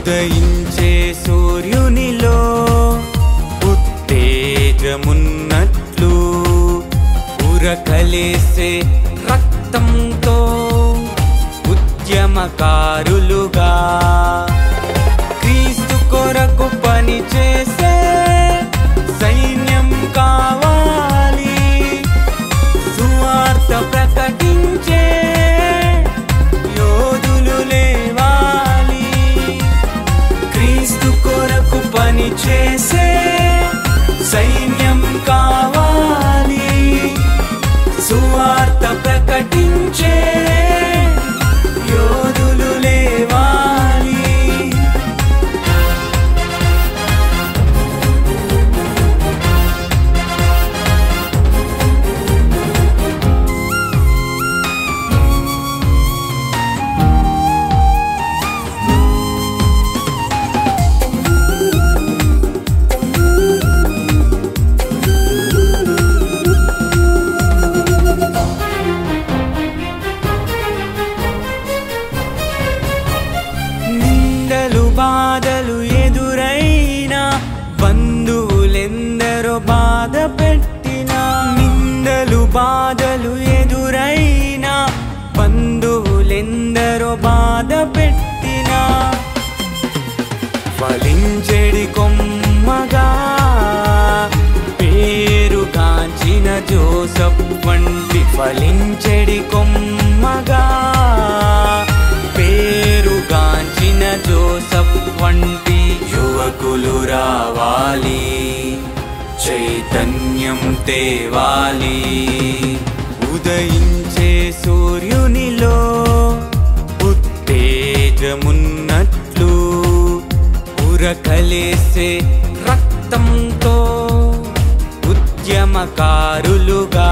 ఉదయించే సూర్యునిలో ఉత్తేజమున్నట్లు ఉరకలేసే రక్తంతో ఉద్యమకారులుగా క్రీస్తు కొరకు పని చేసే సైన్యం కావాలి సువార్త ప్రకటించే యోధులు లేవాలి క్రీస్తు కొరకు పని చేసే సైన్యం కావాలి సువార్త ప్రకటించే యోధులు లేవాలి నిందలు బాధలు ఎదురైనా బంధువులెందరో బాధ పెట్టినా నిందలు బాధలు ఎదురైనా బంధువులెందరో బాధ పెట్టినా ఫలించెడి కొమ్మగా పేరు కాంచిన జోసఫ్ వంటి ఫలించెడి కొమ్మగా పేరు కాంచిన జోసఫ్ వంటి యువకులు రావాలి చైతన్యం తేవాలి ఉదయించే సూర్యునిలో ఉత్తేజమున్నట్లు ఉరకలేసే రక్తంతో ఉద్యమకారులుగా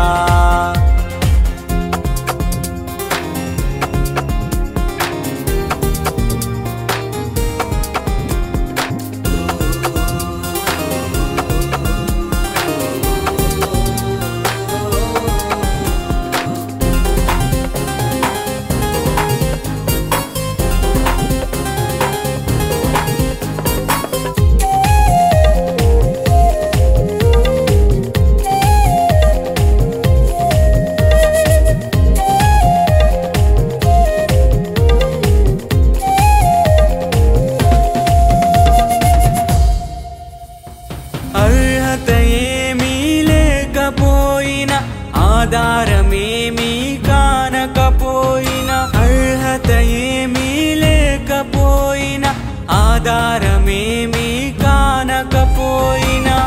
అర్హత ఏమీ లేకపోయినా ఆధారమేమీ కానకపోయినా అర్హత ఏమీ లేకపోయినా ఆధారమేమీ కానకపోయినా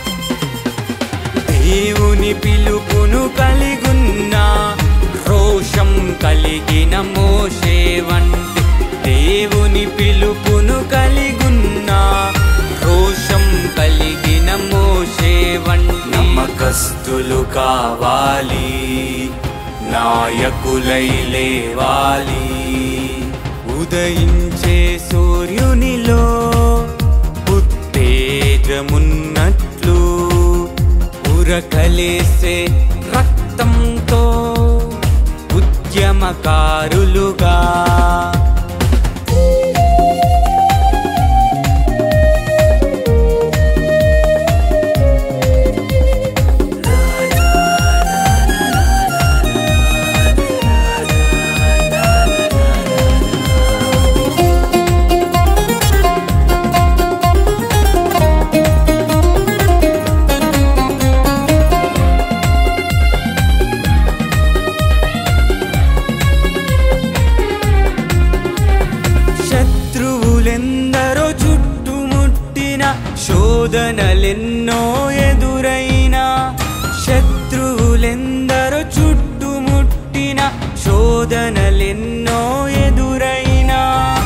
దేవుని పిలుపును కలిగున్న రోషం కలిగిన మోషే వంటి దేవుని పిలుపును కలిగున్న రోషం కలిగిన మోషే వంటి నమ్మకస్తులు కావాలి నాయకులై లేవాలి ఉదయించే సూర్యునిలో ఉత్తేజమున్నట్లు ఉరకలేసే రక్తంతో ఉద్యమకారులుగా శత్రువులెందరో చుట్టుముట్టిన శోధనలెన్నో ఎదురైనా శత్రువులెందరో చుట్టుముట్టిన శోధనలెన్నో ఎదురైనా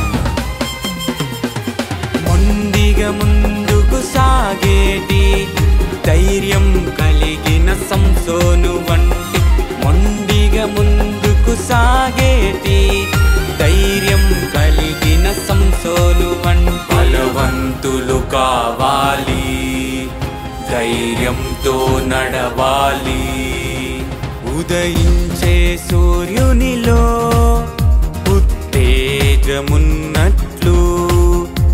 మొండిగా ముందుకు సాగేటి ధైర్యం కలిగిన సంసోను వంటి మొండిగా ముందుకు సాగేటి ధైర్యం కలిగిన సంసోను వంటి బలవంతులు కావాలి ధైర్యంతో నడవాలి ఉదయించే సూర్యునిలో ఉత్తేజమున్నట్లు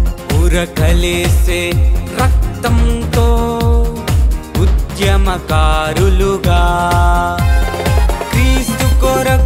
ఉరకలేసే రక్తంతో ఉద్యమకారులుగా క్రీస్తు కొరకు